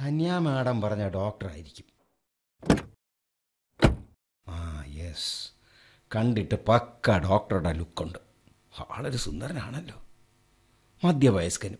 Dhanya madam പറഞ്ഞ ഡോക്ടറായിരിക്കും ആ yes കണ്ടിട്ട് പക്ക ഡോക്ടറുടെ ലുക്കുണ്ട് വളരെ സുന്ദരനാണല്ലോ മധ്യവയസ്കനും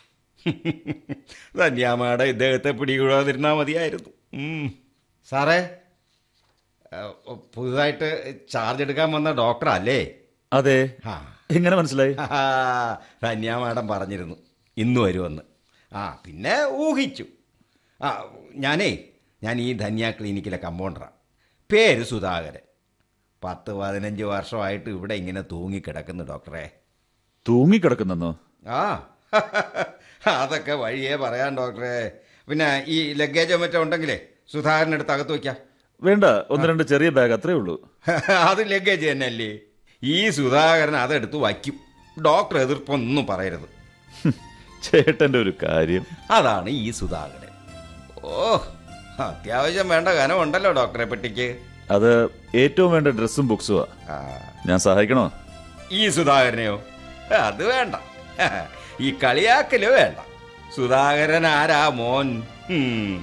ധന്യ മാഡം ഇദ്ദേഹത്തെ പിടികൂടാതിരുന്നാൽ മതിയായിരുന്നു ഉം. സാറേ ആ, പുതുതായിട്ട് ചാർജ് എടുക്കാൻ വന്ന ഡോക്ടറല്ലേ അതെ ആ എങ്ങനെ മനസ്സിലായി ആ, ധന്യ മാഡം പറഞ്ഞിരുന്നു ഇന്ന് വരുമെന്ന് ആ പിന്നെ ഊഹിച്ചു ആ ഞാനേ ഞാൻ ഈ ധന്യ ക്ലിനിക്കിലെ കമ്പൗണ്ടറാണ് പേര് സുധാകരൻ പത്ത് പതിനഞ്ച് വർഷമായിട്ട് ഇവിടെ ഇങ്ങനെ തൂങ്ങിക്കിടക്കുന്നു ഡോക്ടറെ തൂങ്ങിക്കിടക്കുന്നെന്നോ ആ അതൊക്കെ വഴിയേ പറയാൻ ഡോക്ടറെ പിന്നെ ഈ ലഗേജോ മറ്റോ ഉണ്ടെങ്കിലേ സുധാകരനെടുത്ത് അകത്ത് വയ്ക്കാം വേണ്ട ഒന്ന് രണ്ട് ചെറിയ ബാഗ് അത്രേ ഉള്ളൂ അത് ലഗേജ് തന്നെയല്ലേ ഈ സുധാകരൻ അതെടുത്ത് വയ്ക്കും ഡോക്ടർ എതിർപ്പൊന്നും പറയരുത് ഹും, ചേട്ടന്റെ ഒരു കാര്യം അതാണ് ഈ സുധാകരൻ ഓ അത്യാവശ്യം വേണ്ട കനമുണ്ടല്ലോ ഡോക്ടറെ പെട്ടിക്ക് അത് ഏറ്റവും വേണ്ട ഡ്രസ്സും ബുക്സുമാ ആ, ഞാൻ സഹായിക്കണോ ഈ സുധാകരനെയോ അത് വേണ്ട ഈ കളിയാക്കല് വേണ്ട സുധാകരൻ ആരാ മോൻ ഉം.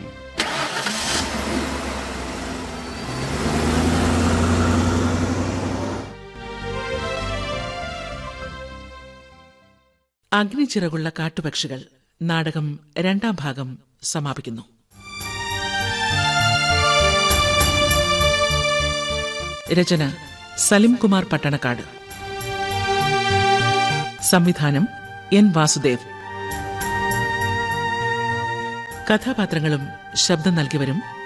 അഗ്നിച്ചിറകുള്ള കാട്ടുപക്ഷികൾ നാടകം രണ്ടാം ഭാഗം സമാപിക്കുന്നു രചന സലിം കുമാർ പട്ടണക്കാട് സംവിധാനം എൻ വാസുദേവ് കഥാപാത്രങ്ങളും ശബ്ദം നൽകിയവരും